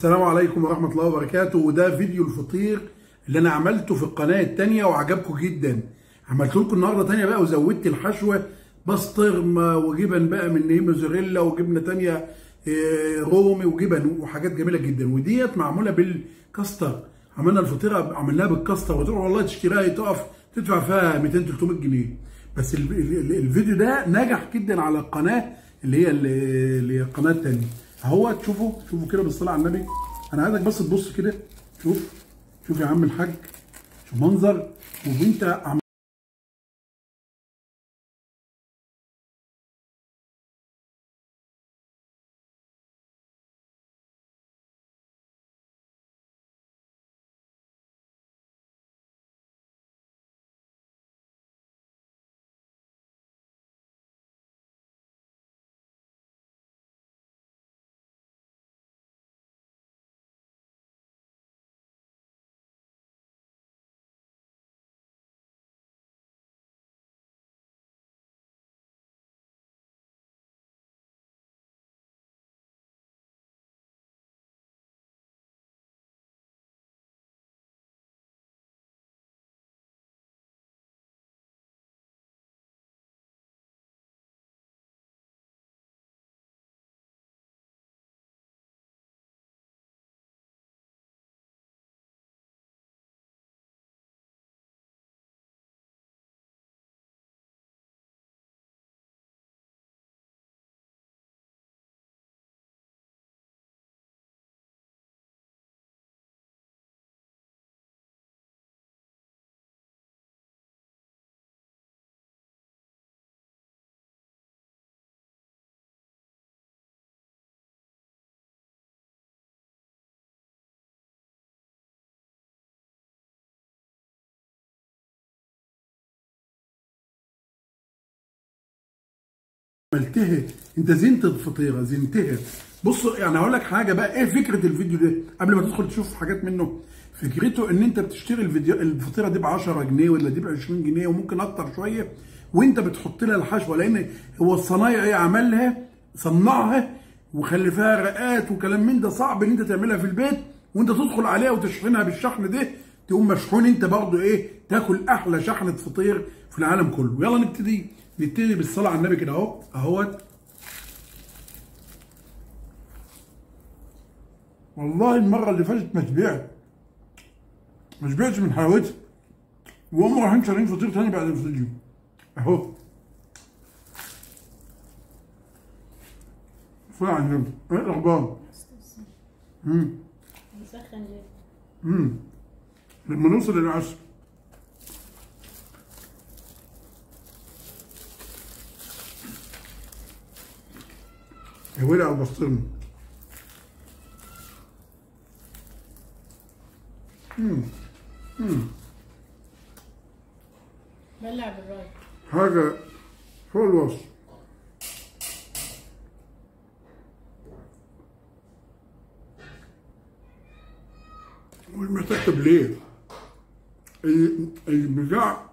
السلام عليكم ورحمة الله وبركاته وده فيديو الفطير اللي انا عملته في القناة التانية وعجبكم جدا عملت لكم النهاردة تانية بقى وزودت الحشوة بسطرمة وجبن بقى من ايه موزاريلا وجبنة تانية إيه، رومي وجبن وحاجات جميلة جدا وديت معمولة بالكاستر عملنا الفطيرة عملناها بالكاستر وتروح والله تشتريها تقف تدفع فيها 200 300 جنيه بس ال- ال- ال- الفيديو ده نجح جدا على القناة اللي هي اللي اللي هي القناة التانية اهو تشوفوا شوفوا كده بالصلاة على النبي انا عايزك بس تبص كده شوف شوف يا عم الحاج شوف منظر وانت عم عملتها انت زينت الفطيره زينتها بص يعني هقول لك حاجه بقى ايه فكره الفيديو ده قبل ما تدخل تشوف حاجات منه فكرته ان انت بتشتري الفيديو الفطيره دي ب 10 جنيه ولا دي ب 20 جنيه وممكن اكتر شويه وانت بتحط لها الحشوه لان هو الصنايعي عملها صنعها وخلي فيها رقات وكلام من ده صعب ان انت تعملها في البيت وانت تدخل عليها وتشحنها بالشحن ده تقوم مشحون انت برضه ايه تاكل احلى شحنه فطير في العالم كله يلا نبتدي نبتدي بالصلاه على النبي كده اهو اهوت والله المره اللي فاتت ما شبعت ما شبعتش من حلاوتها وهم رايحين شارين فطير تاني بعد الفيديو اهو فعلا على النبي ايه الاخبار؟ امم مسخن ليه؟ امم لما نوصل للعصر يا ويلي على البسطرمه بلع بالراي حاجه فوق الوصف مش محتاج تبليغ ال- البتاع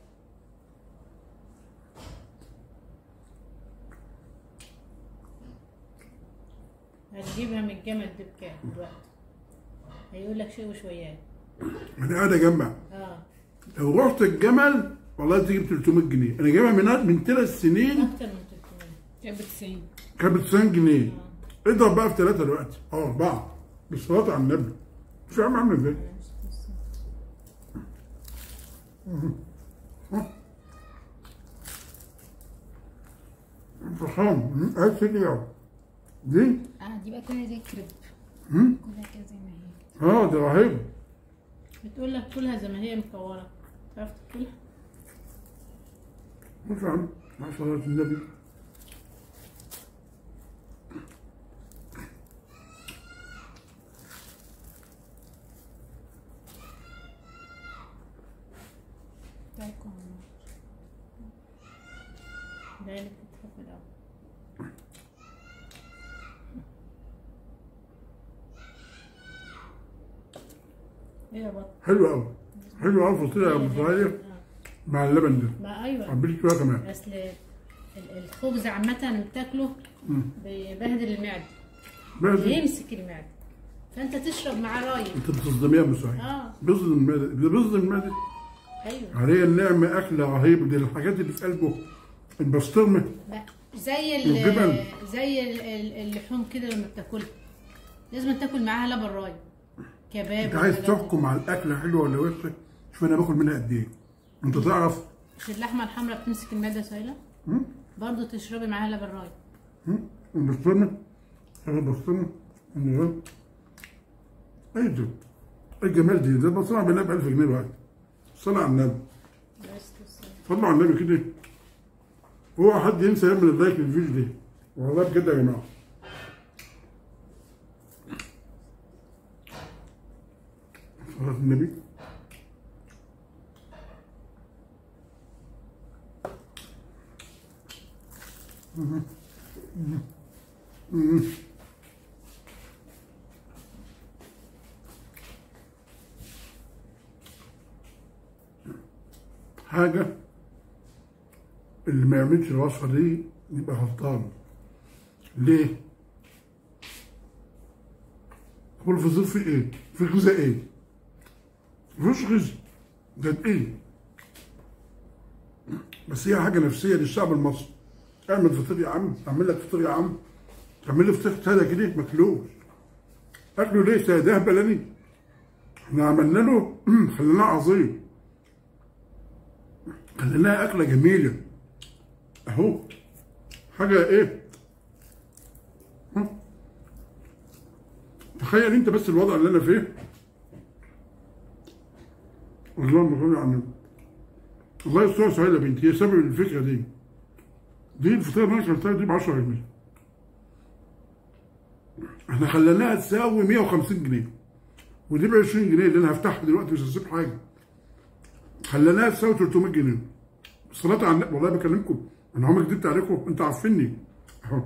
هتجيبها من الجمل دي بكام دلوقتي؟ هيقول لك شيء وشويات انا قاعد اجمع اه لو رحت الجمل والله تجيب 300 جنيه انا جايبها من من ثلاث سنين اكتر من 300 جاب 90 كانت ب 90 جنيه اضرب بقى في ثلاثه دلوقتي اه اربعه بالصلاه على النبي مش عارف اعمل ازاي فرحان هات سيدي دي اه دي بقى كلها زي الكريب مم. كلها كده زي ما هي اه ده رهيب بتقول لك كلها زي ما هي مكوره تعرف تاكلها؟ مش عم مع صلاة النبي بتاعكم ده اللي بتحب الاول ايه يا بطل حلو قوي حلو قوي فطيرة يا ابو صهيب آه. مع اللبن ده ما ايوه عبيت شويه كمان اصل ال- الخبز عامة بتاكله مم. بيبهدل المعدة بس بيمسك المعدة فانت تشرب معاه رايب انت بتصدميها يا ام سعيد اه بيصدم المعده ده بيصدم المعده ايوه عليه النعمه اكله رهيبه دي الحاجات اللي في قلبه البسطرمه لا زي والجبن. ال زي ال- ال- اللحوم كده لما بتاكلها لازم تاكل معاها لبن رايب كباب انت عايز والحاجات دي. تحكم على الاكله حلوه ولا وحشه شوف انا باكل منها قد ايه انت تعرف مش اللحمه الحمراء بتمسك المعده سايله مم؟ برضه تشربي معاها لبن رايب مم؟ البسطرمه حاجه البسطرمه ايوه ايه ده؟ ايه الجمال دي ده البسطرمه بينها ب 1000 جنيه دلوقتي صلى على النبي بس تسلم. صلوا على النبي كده هو حد ينسى يعمل اللايك للفيديو ده والله بجد يا جماعه صلاة النبي حاجة اللي ما يعملش الوصفة دي يبقى غلطان ليه؟ هو الفطير فيه ايه؟ فيه غذاء ايه؟ مفيش غذاء ده ايه؟ بس هي حاجة نفسية للشعب المصري اعمل فطير يا عم اعمل لك فطير يا عم اعمل لي فطير سادة كده ماكلوش اكله ليه سادة بلاني احنا عملنا له خليناه عظيم خليناها أكلة جميلة أهو حاجة إيه ها؟ تخيل أنت بس الوضع اللي أنا فيه اللهم صل على النبي الله يستر سهيلة بنتي هي سبب الفكرة دي دي الفطيرة اللي أنا أكلتها دي ب 10 جنيه احنا خليناها تساوي 150 جنيه ودي ب 20 جنيه اللي انا هفتحها دلوقتي مش هسيب حاجه خليناها تساوي 300 جنيه الصلاة على النبي والله بكلمكم انا عمري كدبت عليكم انتوا عارفيني اهو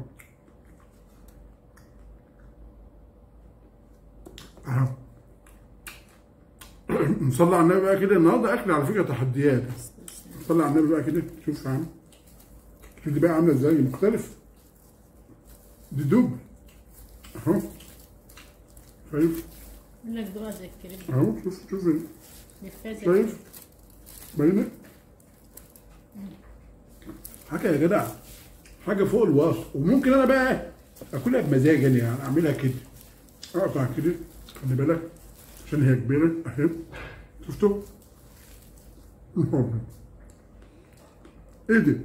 اهو نصلي على النبي بقى كده النهارده اكل على فكره تحديات نصلي على النبي بقى كده شوف يا عم شوف دي بقى عامله ازاي مختلف دي دوب اهو شايف يقول لك دقها زي الكريم اهو شوف شوف لفاه زي شايف الكريم. باينه حاجه يا جدع حاجه فوق الوصف وممكن انا بقى اكلها بمزاج يعني, يعني اعملها كده اقطع كده خلي بالك عشان هي كبيره اهي شفتوا ايه ده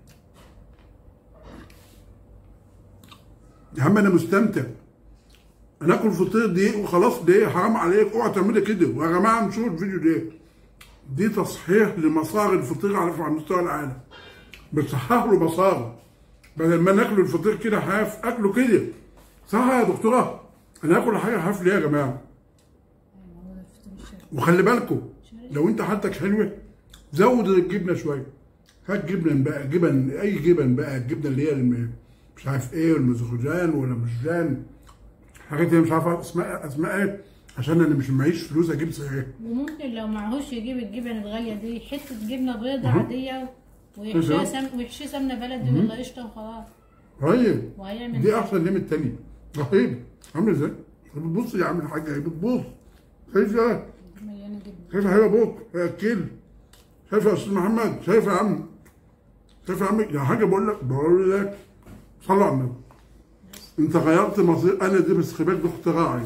يا عم انا مستمتع انا اكل فطير دقيق وخلاص دقيق حرام عليك اوعى تعملي كده ويا جماعه انشروا الفيديو ده دي تصحيح لمصاغ الفطير على على مستوى العالم بتصحح له مصاغه بدل ما ناكله الفطير كده حاف اكله كده صح يا دكتوره انا اكل حاجه حاف ليه يا جماعه ايوه هو ده الفطير الشرقي وخلي بالكم لو انت حالتك حلوه زود الجبنه شويه هات جبنه بقى جبن اي جبن بقى الجبنه اللي هي الم- مش عارف ايه المزخجان ولا مشجان حاجات اللي مش عارف اسماء اسماء ايه عشان انا مش معيش فلوس اجيب ايه وممكن لو معهوش يجيب الجبن الغالية دي حتة جبنة بيضة أها. عادية ويحشيها أها. سم ويحشي سمنة بلدي ولا قشطة وخلاص طيب وهيعمل دي احسن من التانية رهيب عامل ازاي؟ بتبص يا عم الحاجه ايه بتبص شايف يا مليانه جبنه شايف يا ابوك يا اكل شايف يا استاذ محمد شايف يا عم شايف يا عم يا حاجه بقول لك بقول لك صلى على النبي انت غيرت مصير انا دي بس خباك ده اختراعي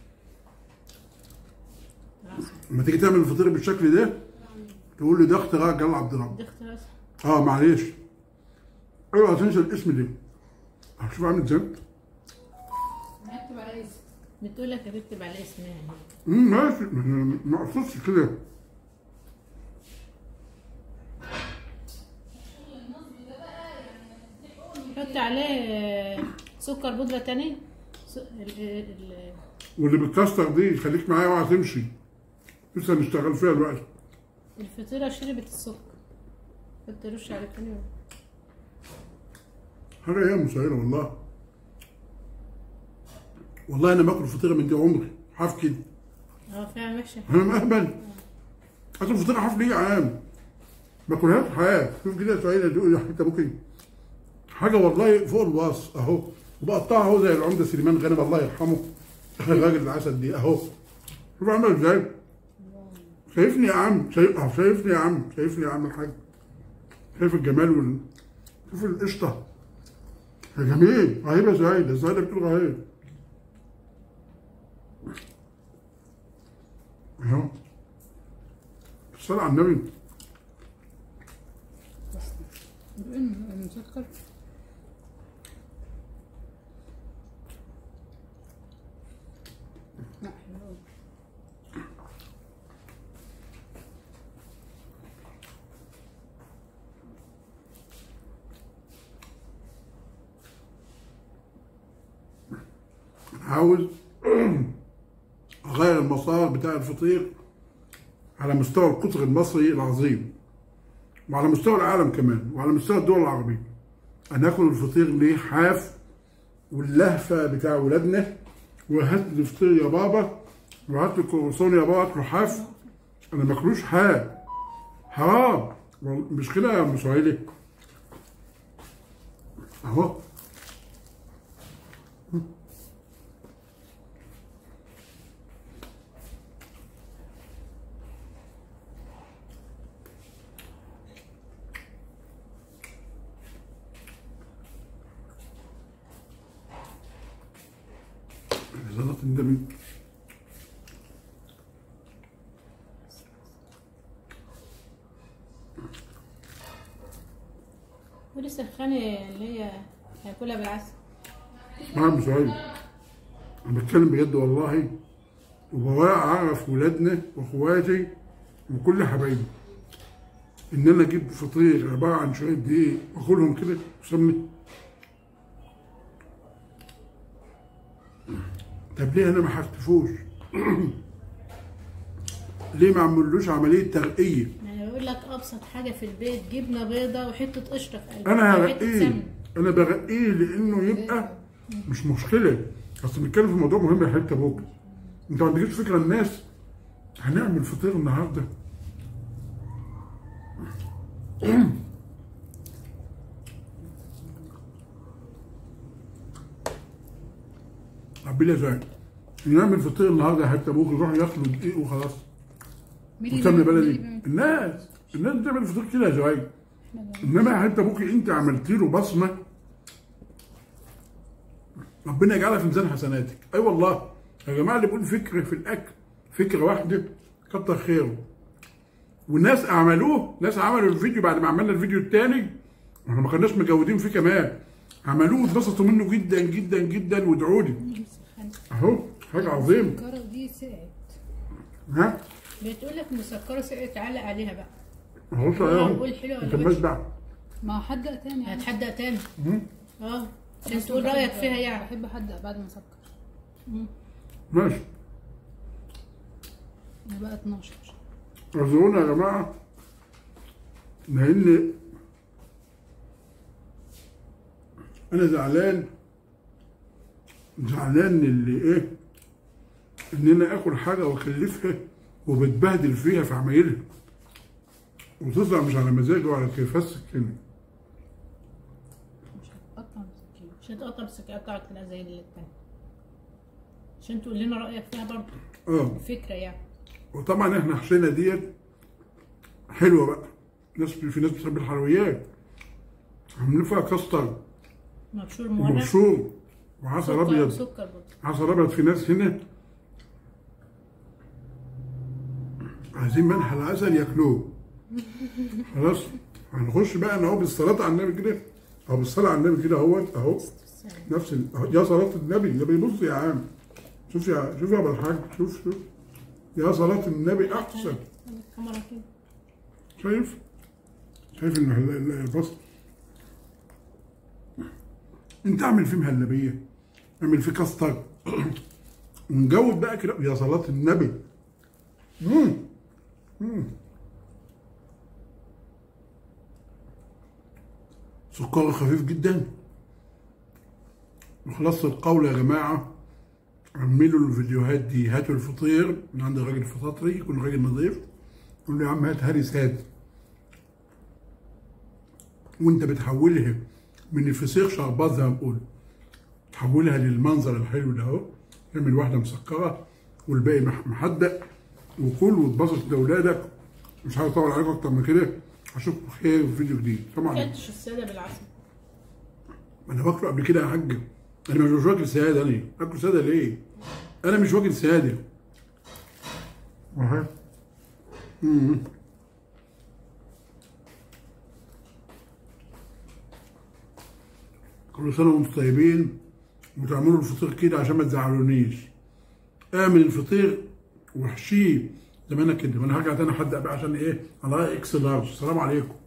خلاص. لما تيجي تعمل الفطير بالشكل ده تقول لي ده اختراع جلال عبد الرب دي اختلاف اه معلش اوعى تنسى الاسم ده شوف عامل ازاي هكتب على اسم بتقول لك هتكتب على اسمها يعني. امم ماشي ما- ما اقصدش كده حط عليه سكر بودرة تاني س- ال- ال- واللي بالكاستر دي خليك معايا اوعى تمشي لسه هنشتغل فيها دلوقتي الفطيرة شربت السكر كنت رش على تاني حاجه هي مسيره والله والله انا باكل فطيره من دي عمري حاف كده اه فعلا وحشة انا مهبل اكل فطيره حاف ليه يا عم باكلهاش حاف شوف كده سعيده تقول يا حته ممكن حاجه والله فوق الوصف اهو وبقطعها اهو زي العمده سليمان غانم الله يرحمه الراجل العسل دي اهو شوف عامل ازاي شايفني يا عم شايف أهو شايفني يا عم شايفني يا عم الحاج شايف الجمال وال شوف القشطه يا جميل رهيبه ازاي ده ازاي ده بتقول رهيب اهو الصلاة على النبي بيقول مسكر لا حلو أوي. عاوز اغير المسار بتاع الفطير على مستوى القطر المصري العظيم وعلى مستوى العالم كمان وعلى مستوى الدول العربية أنا آكل الفطير ليه حاف واللهفة بتاع ولادنا وهات لي فطير يا بابا وهات لي كروسون يا بابا أكله حاف أنا ما أكلوش حاف حرام وال- مش كده يا أم سهيلي أهو زلط النبي ولسه الخانة اللي هي هياكلها بالعسل نعم سعيد أنا بتكلم بجد والله وبواقع أعرف ولادنا وإخواتي وكل حبايبي إن أنا أجيب فطير عبارة عن شوية دقيق وآكلهم كده وسمنة طب ليه أنا ما حرتفوش؟ ليه ما عملوش عملية ترقية؟ يعني يقول لك ابسط حاجه في البيت جبنه بيضه وحته قشطه في قلبها انا وحتة هرقيه سمنة. انا برقيه لانه يبقى مش مشكله اصل بنتكلم في موضوع مهم يا حته ابوك انت ما عندكش فكره الناس هنعمل فطير النهارده عبيلي ازاي نعمل فطير النهارده يا حته ابوك يروحوا ياكلوا دقيق وخلاص مين اللي وسمنه بيعمل- بلدي مين اللي الناس الناس بتعمل فطير كده يا زوايا بيعمل- انما يا حته ابوكي انت عملت له بصمه ربنا يجعلها في ميزان حسناتك اي أيوة والله يا جماعه اللي بيقول فكره في الاكل فكره واحده كتر خيره والناس عملوه ناس عملوا الفيديو بعد ما عملنا الفيديو الثاني احنا ما كناش مجودين فيه كمان عملوه واتبسطوا منه جدا جدا جدا وادعوا لي اهو حاجه عظيمه السكرة دي سقعت ها بتقول لك مسكره سقط تعلق عليها بقى اهو قول اهو حلو انت ولا مالش وحش دعوه ما حدق تاني يعني. هتحدق تاني مم. اه عشان بس تقول بحب- رايك فيها يعني بحب احدق بعد ما اسكر ماشي انا بقى 12 اعذرونا يا جماعة لأن أنا زعلان زعلان اللي إيه إن أنا آكل حاجة وأكلفها وبتبهدل فيها في عمايلها وتطلع مش على مزاجي وعلى كيفها السكينة مش هتقطع مسكين مش هتقطع بالسكينه بتاعك تبقى زي اللي التاني عشان تقول لنا رايك فيها برضه اه فكره يعني وطبعا احنا حشينا ديت حلوة بقى ناس في ناس بتحب الحلويات عاملين فيها كاستر مبشور مورق ومبشور وعسل سكر ابيض سكر برضه عسل ابيض في ناس هنا عايزين منح العسل ياكلوه خلاص هنخش بقى انا اهو بالصلاه على النبي كده اهو بالصلاه على النبي كده اهوت اهو نفس ال... أهو يا صلاه النبي يا بيبص يا عم شوف يا شوف يا ابو الحاج شوف شوف يا صلاه النبي احسن الكاميرا كده شايف شايف المهل... ال- البصل انت اعمل فيه مهلبيه اعمل فيه كاستر ونجود بقى كده يا صلاه النبي مم. مم. سكر خفيف جدا وخلاص القول يا جماعه عملوا الفيديوهات دي هاتوا الفطير من عند الراجل الفطاطري يكون راجل نظيف قول له يا عم هات هرس هات وانت بتحولها من الفسيخ شربات زي ما بقول تحولها للمنظر الحلو ده اهو اعمل واحده مسكره والباقي مح- محدق وكل واتبسط لاولادك مش عايز اطول عليكم اكتر من كده اشوفكم خير في فيديو جديد ما طبعا اكلتش الساده بالعسل انا باكله قبل كده يا حاج انا مش واكل ساده انا اكل ساده ليه انا مش واكل ساده اها مم. كل سنه وانتم طيبين وتعملوا الفطير كده عشان ما تزعلونيش اعمل الفطير واحشيه زي ما انا كده ما انا هرجع تاني حد بقى عشان ايه على اكس لارج السلام عليكم